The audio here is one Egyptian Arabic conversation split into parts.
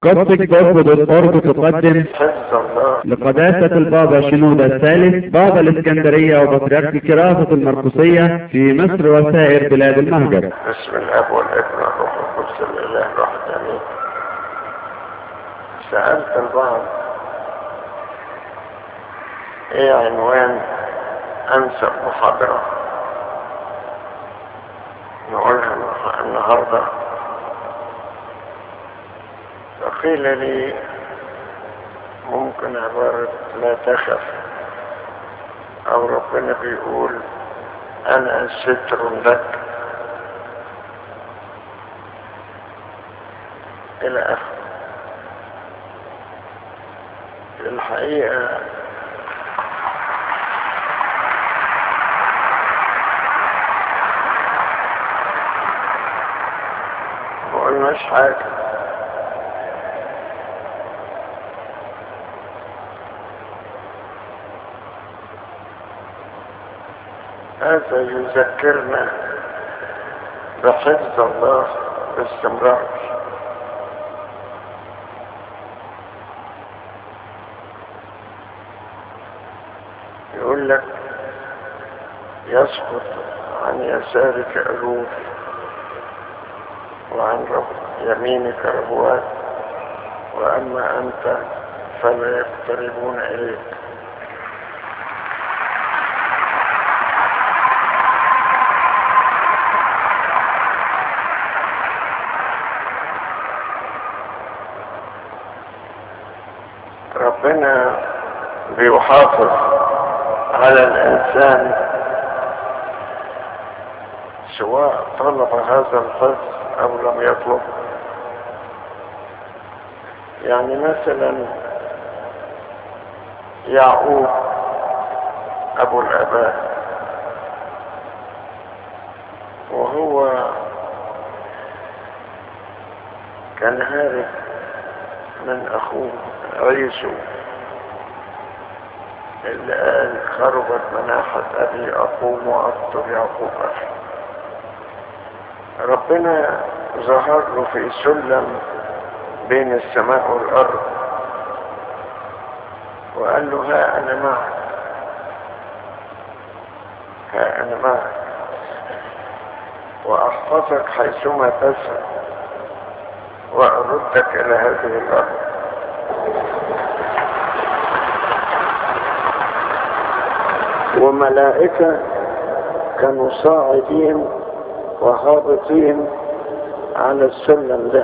قصة جوب دوت أورج تقدم حفظ الله لقداسة البابا شنودة الثالث بابا الإسكندرية وبطريرك كرافة المرقسية في مصر وسائر بلاد المهجر بسم الاب والابن والروح القدس الاله الواحد امين سالت البعض ايه عنوان انسب محاضره نقولها النه- النهارده فقيل لي ممكن عبارة لا تخف أو ربنا بيقول أنا ستر لك إلى آخره في الحقيقة ما قلناش حاجة هذا يذكرنا بحفظ الله باستمرار يقول لك يسقط عن يسارك ألوف وعن رب يمينك ربوات وأما أنت فلا يقتربون إليك ربنا بيحافظ على الإنسان سواء طلب هذا الحفظ أو لم يطلب يعني مثلا يعقوب أبو الآباء وهو كان هارب من أخوه عيسو اللي قال خربت مناحة أبي أقوم وأقتل يعقوب أخي ربنا ظهر له في سلم بين السماء والأرض وقال له ها أنا معك ها أنا معك وأحفظك حيثما تسعى وأردك إلى هذه الأرض وملائكة كانوا صاعدين وهابطين على السلم ده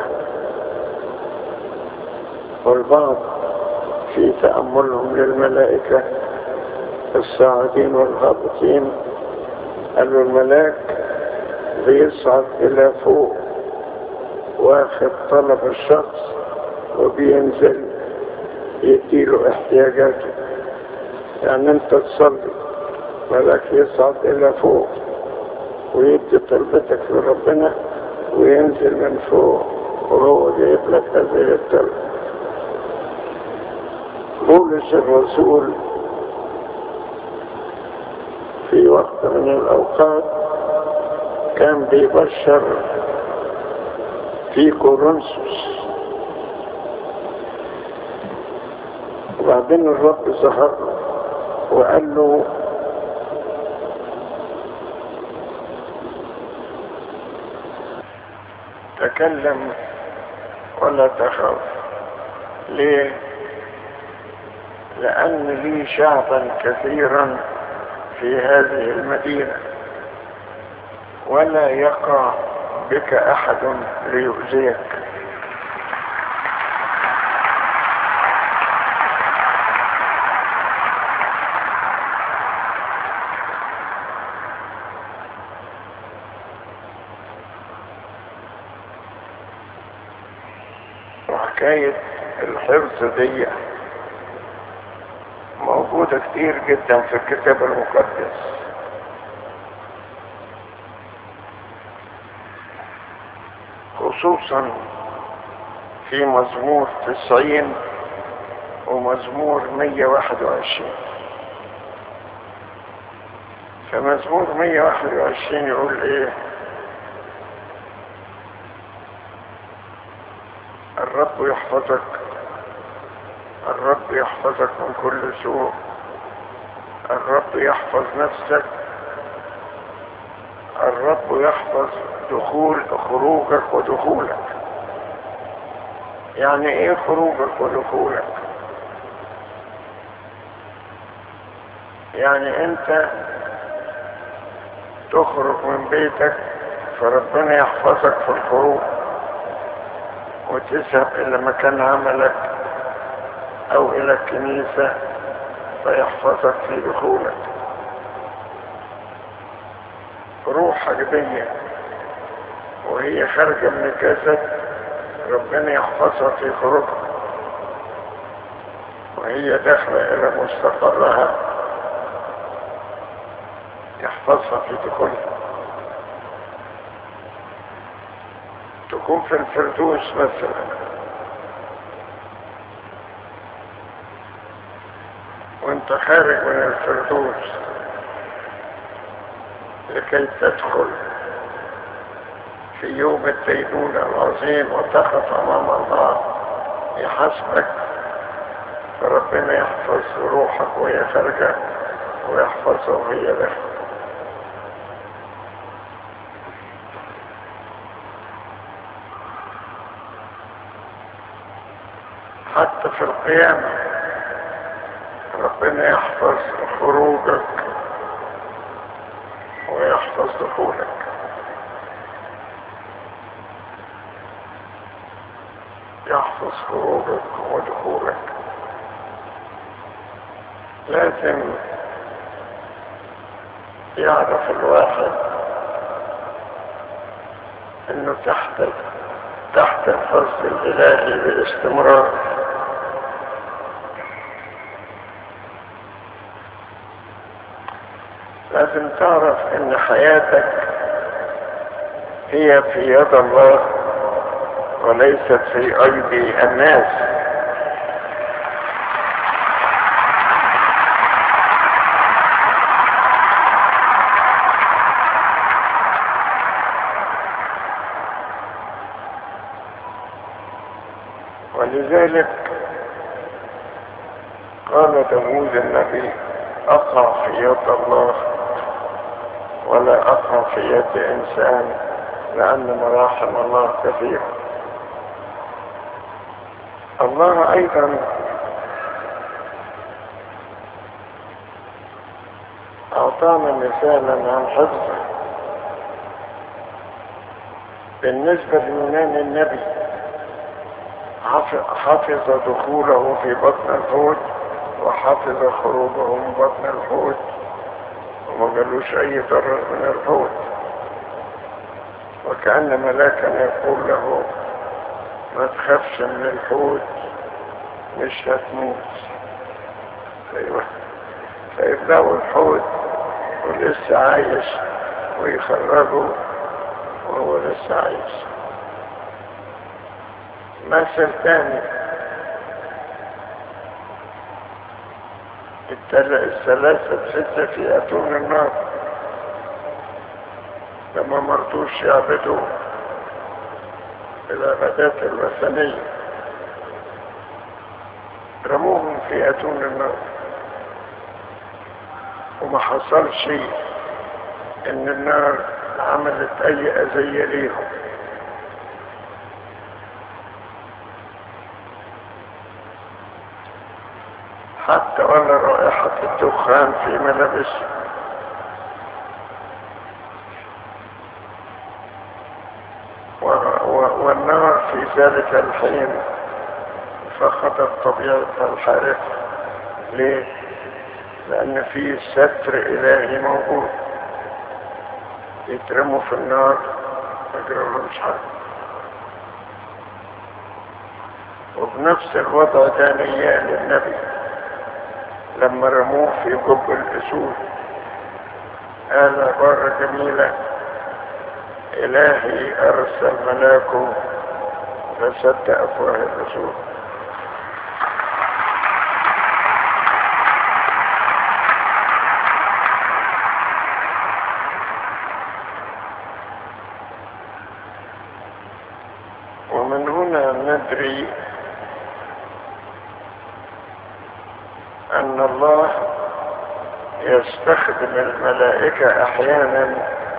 والبعض في تأملهم للملائكة الصاعدين والهابطين قالوا الملاك بيصعد إلى فوق واخد طلب الشخص وبينزل يديله احتياجاته يعني انت تصلي ملاك يصعد الى فوق ويدي طلبتك لربنا وينزل من فوق وهو جايب لك هذه الطلب بولس الرسول في وقت من الاوقات كان بيبشر في كورنثوس وبعدين الرب ظهر له وقال له تكلم ولا تخاف ليه لأن لي شعبا كثيرا في هذه المدينة ولا يقع بك أحد ليؤذيك وحكاية الحفظ دي موجودة كتير جدا في الكتاب المقدس خصوصا في مزمور تسعين ومزمور مية واحد وعشرين فمزمور 121 يقول ايه الرب الرب يحفظك الرب يحفظك من كل سوء الرب يحفظ نفسك الرب يحفظ دخول خروجك ودخولك يعني ايه خروجك ودخولك يعني انت تخرج من بيتك فربنا يحفظك في الخروج وتذهب الى مكان عملك او الى الكنيسة فيحفظك في دخولك روحك دي وهي خارجة من الجسد ربنا يحفظها في خروجها وهي داخلة الى مستقرها يحفظها في دخولها تكون في الفردوس مثلا وانت خارج من الفردوس لكي تدخل في يوم الدينونة العظيم وتقف أمام الله يحاسبك فربنا يحفظ روحك وهي خارجة ويحفظها وهي داخل حتى في القيامة ربنا يحفظ خروجك ويحفظ دخولك يحفظ خروجك ودخولك لازم يعرف الواحد انه تحت تحت الحفظ الالهي باستمرار لازم تعرف ان حياتك هي في يد الله وليست في ايدي الناس ولذلك قال داود النبي اقع في يد الله ولا أقع في يد إنسان لأن مراحم الله كثيرة الله أيضا أعطانا مثالا عن حفظه بالنسبة ليونان النبي حفظ دخوله في بطن الحوت وحفظ خروجه من بطن الحوت وما قالوش اي ضرر من الحوت وكأن ملاكا يقول له ما تخافش من الحوت مش هتموت ايوه فيبدأوا الحوت ولسه عايش ويخرجوا وهو لسه عايش مثل تاني الثلاثة ستة في أتون النار لما مرضوش يعبدوا العبادات الوثنية رموهم في أتون النار وما حصل شيء ان النار عملت اي اذية ليهم حتى ولا رائحة الدخان في ملابسه والنار في ذلك الحين فقدت طبيعتها الحارقة ليه؟ لأن في ستر إلهي موجود يترموا في النار ما يجرالهمش حاجة وبنفس الوضع ده نيال النبي لما رموه في جب الأسود قال عبارة جميلة إلهي أرسل ملاكه فسد أفواه الأسود ومن هنا ندري ان الله يستخدم الملائكة احيانا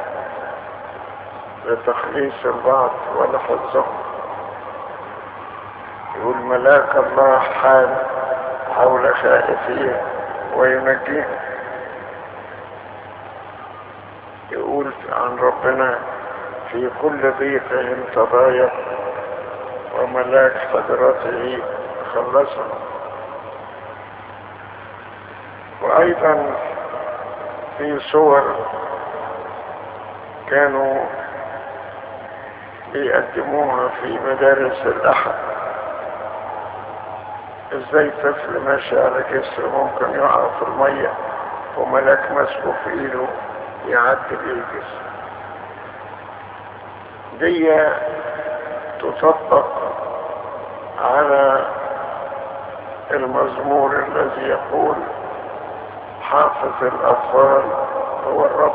لتخليص البعض ولحفظهم يقول ملاك الله حال حول خائفيه وينجيهم يقول عن ربنا في كل ضيقهم تضايق وملاك حضرته خلصهم وايضا في صور كانوا بيقدموها في مدارس الاحد ازاي طفل ماشي على جسر ممكن يقع في المية وملاك ماسكه في ايده يعدي بيه الجسر دي تطبق على المزمور الذي يقول حافظ الاطفال هو الرب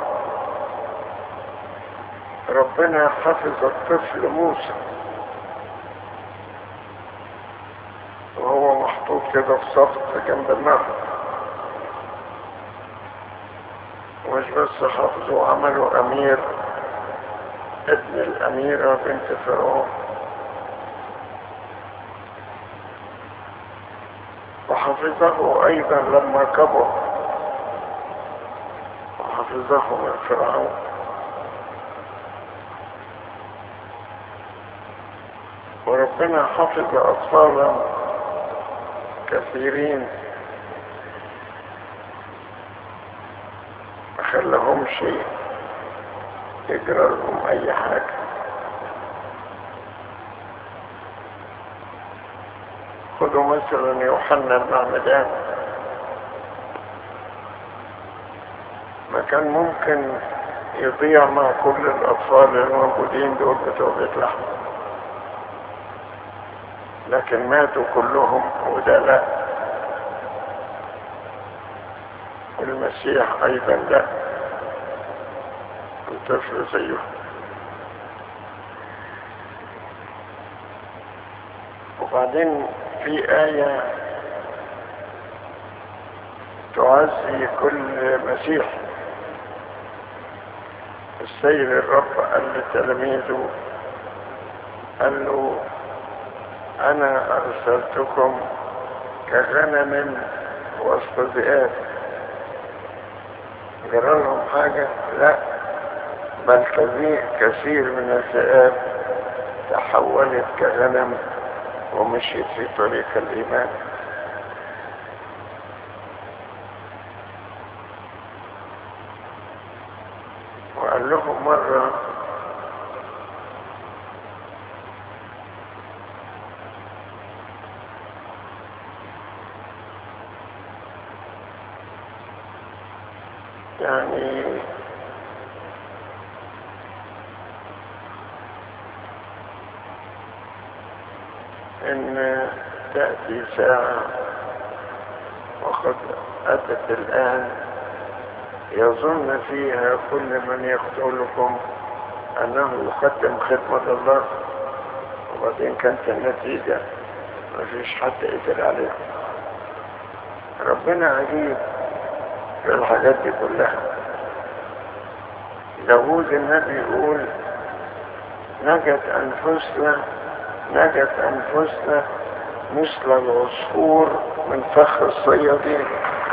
ربنا حفظ الطفل موسى وهو محطوط كده في صف جنب النهر ومش بس حفظه وعمله امير ابن الاميرة بنت فرعون وحفظه ايضا لما كبر وحفظه من فرعون وربنا حفظ اطفالا كثيرين ما خلهمش يجرى لهم اي حاجة خذوا مثلا يوحنا المعمدان ما كان ممكن يضيع مع كل الاطفال الموجودين دول بتوع بيت لحم لكن ماتوا كلهم وده لا المسيح ايضا لا الطفل زيه وبعدين في آية تعزي كل مسيح السيد الرب قال لتلاميذه قال له انا ارسلتكم كغنم وسط ذئاب جرى لهم حاجة لا بل كثير من الذئاب تحولت كغنم ومشيت في طريق الايمان وقال لهم مرة يعني ان تأتي ساعة وقد أتت الآن يظن فيها كل من يقتلكم أنه يقدم خدمة الله وبعدين كانت النتيجة مفيش حد قدر عليها ربنا عجيب في الحاجات دي كلها داوود النبي يقول نجت أنفسنا نجت أنفسنا مثل العصفور من فخ الصيادين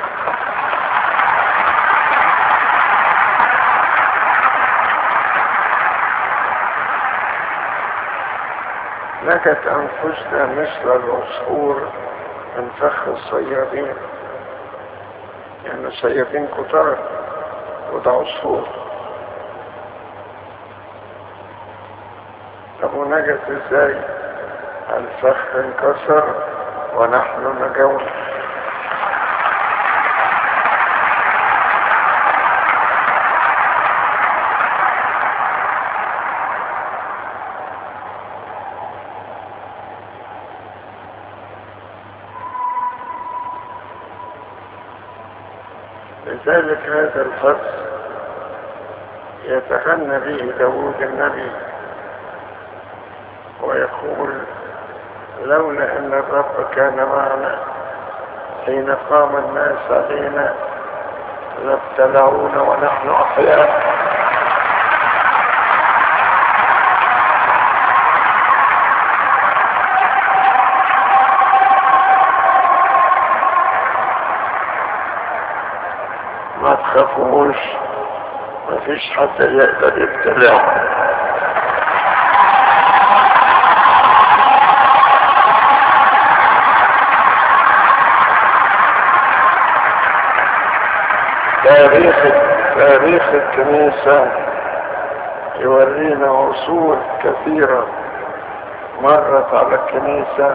نجت أنفسنا مثل العصفور من فخ الصيادين يعني الصيادين كتار وده عصفور طب ونجت ازاي الفخ انكسر ونحن نجونا لذلك هذا الفصل يتغنى به داود النبي ويقول لولا ان الرب كان معنا حين قام الناس علينا لابتلعونا ونحن أحياء ما تخافوش ما فيش حد يقدر يبتلعهم تاريخ تاريخ الكنيسة يورينا عصور كثيرة مرت على الكنيسة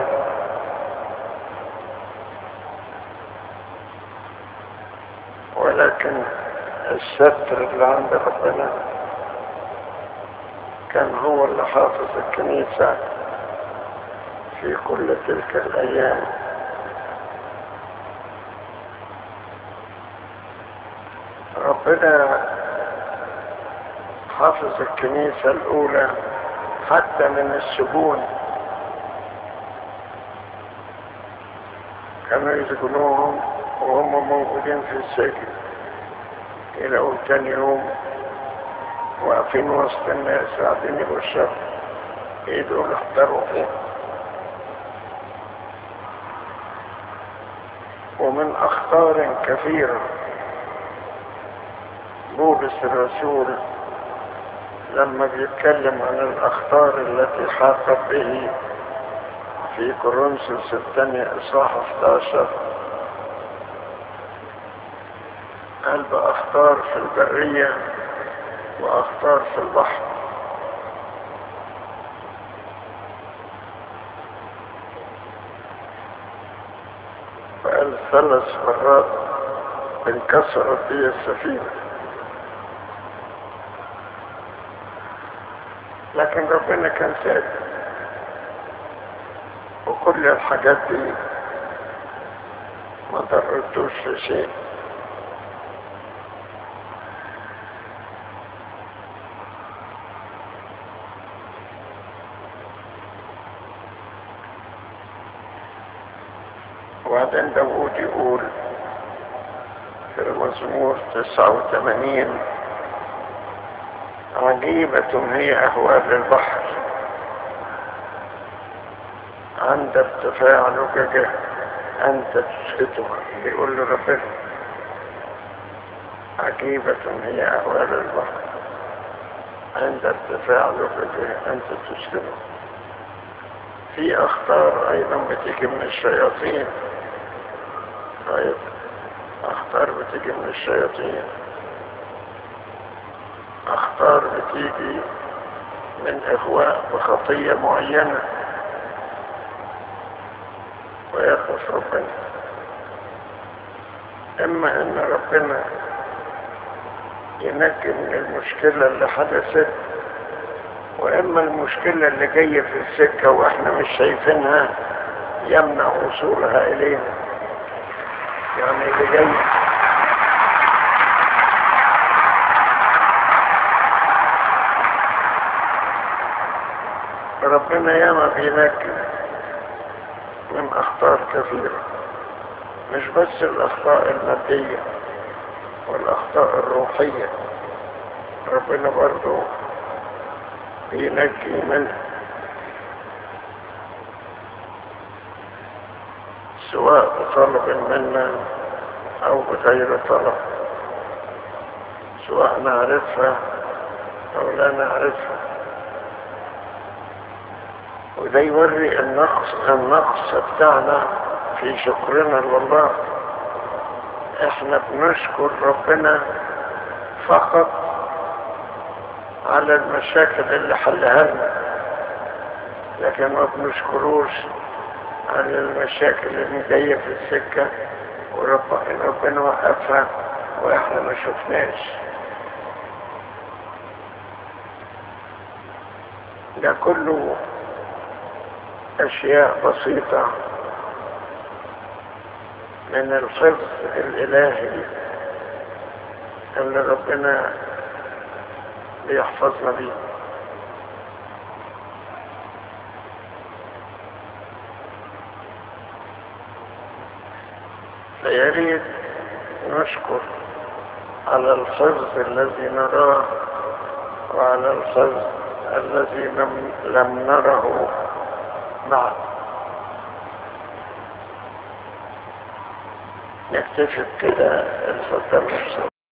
ولكن الستر اللي عند ربنا كان هو اللي حافظ الكنيسة في كل تلك الأيام ربنا حافظ الكنيسة الأولى حتى من السجون كانوا يسجنوهم وهم موجودين في السجن يلاقوا تاني يوم واقفين وسط الناس قاعدين يبشروا ايه دول اختاروا فين ومن اخطار كثيره بولس الرسول لما بيتكلم عن الأخطار التي حاقت به في كورنثوس الثانية إصحاح 11 قال بأخطار في البرية وأخطار في البحر فقال ثلاث مرات انكسرت بي السفينه لكن ربنا كان سابق وكل الحاجات دي ما ضرتوش في شيء وبعدين داود يقول في المزمور تسعة وثمانين عجيبة هي أهوال البحر عند ارتفاع لججه أنت تسكتها بيقول له ربنا عجيبة هي أهوال البحر عند ارتفاع لججه أنت تسكتها في أخطار أيضا بتيجي من الشياطين أيضا أخطار بتيجي من الشياطين أخطار بتيجي من إغواء بخطية معينة ويخف ربنا إما إن ربنا ينجي من المشكلة اللي حدثت وإما المشكلة اللي جاية في السكة وإحنا مش شايفينها يمنع وصولها إلينا يعني اللي جاي ربنا ياما بينجي من أخطار كثيرة مش بس الأخطاء المادية والأخطاء الروحية ربنا برضو بينجي منها سواء بطلب منا أو بغير طلب سواء نعرفها أو لا نعرفها وده يوري النقص النقص بتاعنا في شكرنا لله احنا بنشكر ربنا فقط على المشاكل اللي حلها لنا لكن ما بنشكروش على المشاكل اللي جاية في السكة وربنا وقفها واحنا ما شفناش ده كله أشياء بسيطة من الحفظ الإلهي اللي ربنا بيحفظنا بيه فيريد نشكر على الحفظ الذي نراه وعلى الحفظ الذي لم, لم نره بعد نكتشف كده الفترة